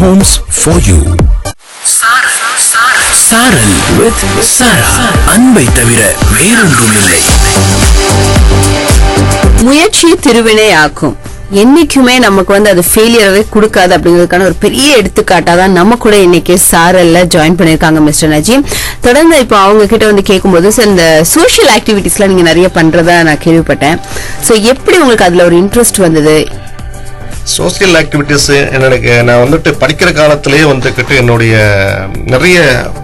homes for you. சாரல் with சாரா அன்பை தவிர வேறொன்றும் இல்லை முயற்சி திருவினை ஆக்கும் என்னைக்குமே நமக்கு வந்து அது ஃபெயிலியரவே கொடுக்காது அப்படிங்கிறதுக்கான ஒரு பெரிய எடுத்துக்காட்டா தான் நம்ம கூட இன்னைக்கு சாரல்ல ஜாயின் பண்ணிருக்காங்க மிஸ்டர் நஜீம் தொடர்ந்து இப்போ அவங்க கிட்ட வந்து கேட்கும்போது சார் இந்த சோஷியல் ஆக்டிவிட்டிஸ்லாம் நீங்க நிறைய பண்றதா நான் கேள்விப்பட்டேன் சோ எப்படி உங்களுக்கு அதுல ஒரு இன்ட்ரெஸ்ட் வந்தது சோசியல் ஆக்டிவிட்டிஸ் எனக்கு நான் வந்துட்டு படிக்கிற காலத்திலேயே வந்துக்கிட்டு என்னுடைய நிறைய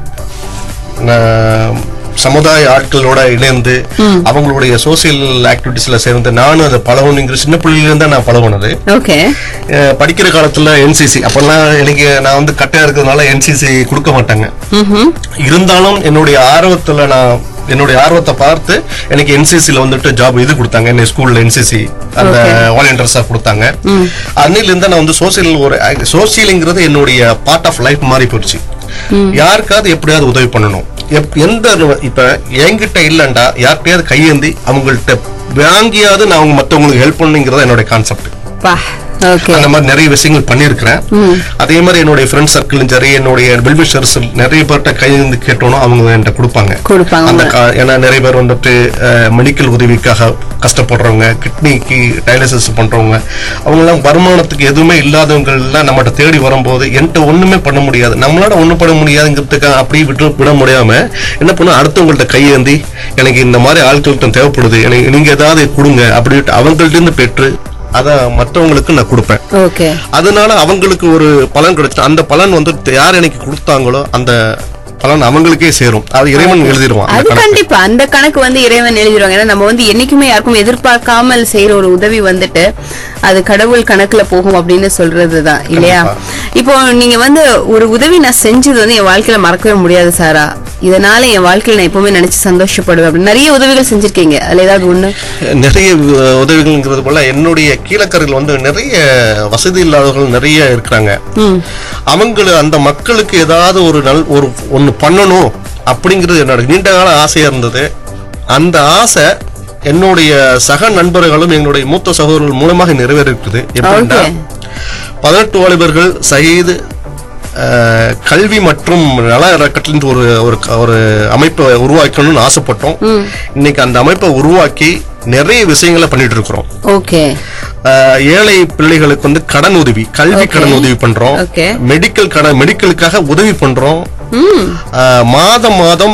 நான் சமுதாய ஆட்களோட இணைந்து அவங்களுடைய சோசியல் ஆக்டிவிட்டிஸ்ல சேர்ந்து நானும் அதை பழகணுங்கிற சின்ன பிள்ளையில நான் பழகுனது ஓகே அஹ் படிக்கிற காலத்துல என்சிசி அப்பெல்லாம் எனக்கு நான் வந்து கட்டையா இருக்கிறதுனால என்சிசி கொடுக்க மாட்டாங்க இருந்தாலும் என்னுடைய ஆர்வத்துல நான் என்னுடைய ஆர்வத்தை பார்த்து எனக்கு என்சிசில வந்துட்டு ஜாப் இது கொடுத்தாங்க என்ன ஸ்கூல்ல என்சிசி அந்த வாலண்டியர்ஸா கொடுத்தாங்க அன்னில இருந்து நான் வந்து சோசியல் ஒரு சோசியல்ங்கிறது என்னுடைய பார்ட் ஆஃப் லைஃப் மாறி போயிடுச்சு யாருக்காவது எப்படியாவது உதவி பண்ணணும் எப்- எந்த இப்ப என்கிட்ட இல்லண்டா யார்கிட்டயாவது கையேந்தி அவங்கள்ட்ட வாங்கியாவது நான் அவங்க மத்தவங்களுக்கு ஹெல்ப் பண்ணுங்கிறது என்னோட கான்செப்ட் பா ஓகே அந்த மாதிரி நிறைய விஷயங்கள் பண்ணியிருக்கிறேன் அதே மாதிரி என்னுடைய ஃப்ரெண்ட் சர்க்கிளும் சரி என்னுடைய வெல்விஷர்ஸ் நிறைய பேர்கிட்ட கையிலிருந்து கேட்டோனும் அவங்க என்கிட்ட கொடுப்பாங்க கொடுப்பாங்க. அந்த கா- ஏன்னா நிறைய பேர் வந்துட்டு மெடிக்கல் உதவிக்காக கஷ்டப்படுறவங்க கிட்னிக்கு டயாலிசிஸ் பண்றவங்க அவங்க எல்லாம் வருமானத்துக்கு எதுவுமே இல்லாதவங்க எல்லாம் நம்மகிட்ட தேடி வரும்போது என்கிட்ட ஒண்ணுமே பண்ண முடியாது நம்மளால ஒண்ணும் பண்ண முடியாதுங்கிறதுக்காக அப்படியே விட்டு விட முடியாம என்ன பண்ணும் அடுத்தவங்கள்ட்ட கையேந்தி எனக்கு இந்த மாதிரி ஆட்கள்கிட்ட தேவைப்படுது எனக்கு நீங்க ஏதாவது கொடுங்க அப்படின்ட்டு அவங்கள்ட்ட இருந்து பெற்று அதை மற்றவங்களுக்கு நான் கொடுப்பேன் ஓகே அதனால அவங்களுக்கு ஒரு பலன் கிடைச்சு அந்த பலன் வந்து யார் எனக்கு கொடுத்தாங்களோ அந்த பலன் அவங்களுக்கே சேரும் அது இறைவன் எழுதிடுவான் அந்த அது கணக்கு. கண்டிப்பா அந்த கணக்கு வந்து இறைவன் எழுதிடுவாங்க ஏன்னா நம்ம வந்து என்னைக்குமே யாருக்கும் எதிர்பார்க்காமல் செய்யற ஒரு உதவி வந்துட்டு அது கடவுள் கணக்குல போகும் அப்படின்னு சொல்றதுதான் இல்லையா இப்போ நீங்க வந்து ஒரு உதவி நான் செஞ்சது வந்து என் வாழ்க்கையில மறக்கவே முடியாது சாரா இதனால என் வாழ்க்கையில நான் எப்பவுமே நினைச்சு சந்தோஷப்படுவேன் அப்படின்னு நிறைய உதவிகள் செஞ்சிருக்கீங்க அதுல ஏதாவது ஒண்ணு நிறைய உ- உதவிகள்ங்கிறது போல என்னுடைய கீழக்கரையில் வந்து நிறைய வசதி இல்லாதவர்கள் நிறைய இருக்கிறாங்க அவங்கள அந்த மக்களுக்கு ஏதாவது ஒரு நல் ஒரு ஒண்ணு பண்ணணும் அப்படிங்கிறது என்னோட நீண்ட கால ஆசையா இருந்தது அந்த ஆசை என்னுடைய சக நண்பர்களும் எங்களுடைய மூத்த சகோதரர்கள் மூலமாக நிறைவேறிருக்குது எப்படின்னா Okay. பதினெட்டு வாலிபர்கள் சயீது அஹ், கல்வி மற்றும் நல அறக்கட்டளின் ஒரு ஒரு ஒரு அமைப்பை உருவாக்கணும்னு ஆசைப்பட்டோம் இன்னைக்கு அந்த அமைப்பை உருவாக்கி நிறைய விஷயங்களை பண்ணிட்டு இருக்கிறோம் ஓகே அஹ், ஏழை பிள்ளைகளுக்கு வந்து கடன் உதவி கல்வி Okay. கடன் உதவி பண்றோம் Okay. மெடிக்கல் கடன் மெடிக்கலுக்காக உதவி பண்றோம் அஹ், மாதம் மாதம்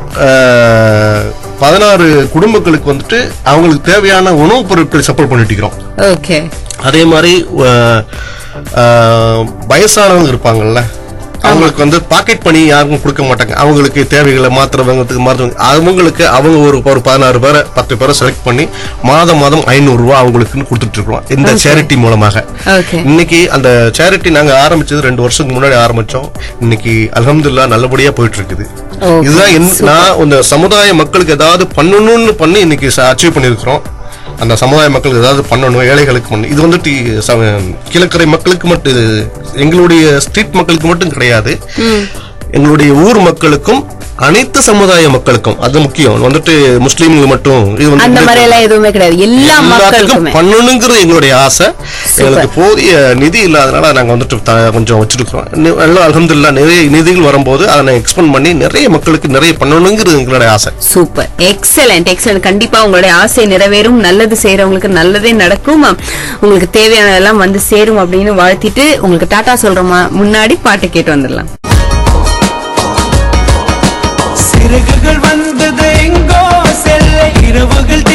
அஹ், பதினாறு குடும்பங்களுக்கு வந்துட்டு அவங்களுக்கு தேவையான உணவுப் பொருட்கள் சப்போர்ட் பண்ணிட்டு இருக்கிறோம் ஓகே அதே மாதிரி அஹ், அஹ், வயசானவங்க இருப்பாங்கல்ல அவங்களுக்கு வந்து பாக்கெட் பண்ணி யாருக்கும் கொடுக்க மாட்டாங்க அவங்களுக்கு தேவைகளை மாத்திரை வாங்குறதுக்கு மருந்து அவங்களுக்கு அவங்க ஒரு ஒரு பதினாறு பேரை பத்து பேரை செலக்ட் பண்ணி மாதம் மாதம் ஐநூறு ரூபாய் அவங்களுக்குன்னு கொடுத்துட்டு இருக்கோம் இந்த சேரிட்டி மூலமாக ஓகே இன்னைக்கு அந்த சேரிட்டி நாங்க ஆரம்பிச்சது ரெண்டு வருஷத்துக்கு முன்னாடி ஆரம்பிச்சோம் இன்னைக்கு அல்ஹம்துலில்லாஹ் நல்லபடியா போயிட்டு இருக்குது Okay, இதுதான் என்- நான் இந்த சமுதாய மக்களுக்கு ஏதாவது பண்ணணும்னு பண்ணி இன்னைக்கு அச்சீவ் பண்ணிருக்கிறோம் அந்த சமுதாய மக்களுக்கு ஏதாவது பண்ணணும் ஏழைகளுக்கு பண்ணணும் இது வந்துட்டு ச- கீழக்கரை மக்களுக்கு மட்டும் இது எங்களுடைய ஸ்ட்ரீட் மக்களுக்கு மட்டும் கிடையாது எங்களுடைய ஊர் மக்களுக்கும் அனைத்து சமுதாய மக்களுக்கும் அது முக்கியம் வந்துட்டு முஸ்லீம்கள் மட்டும் இது வந்து அந்த மாதிரி எல்லாம் எதுவுமே கிடையாது எல்லா மக்களுக்குமே எல்லாத்துக்கும் பண்ணணுங்கிறது எங்களுடைய ஆசை எங்களுக்கு போதிய நிதி இல்லாதனால நாங்க வந்துட்டு த- கொஞ்சம் வச்சிருக்கிறோம் நி- எல்லாம் அல்ஹம்துலில்லாஹ் நிறைய நிதிகள் வரும்போது அதை நான் எக்ஸ்பெண்ட் பண்ணி நிறைய மக்களுக்கு நிறைய பண்ணணுங்கிறது எங்களுடைய ஆசை சூப்பர் எக்ஸலண்ட் எக்ஸலண்ட் கண்டிப்பா உங்களுடைய ஆசை நிறைவேறும் நல்லது செய்யறவங்களுக்கு நல்லதே நடக்கும் உங்களுக்கு தேவையானதெல்லாம் வந்து சேரும் அப்படின்னு வாழ்த்திட்டு உங்களுக்கு டாடா சொல்றோமா முன்னாடி பாட்டு கேட்டு வந்துடலாம் சிறகுகள் வந்தது எங்கோ செல்ல இரவுகள்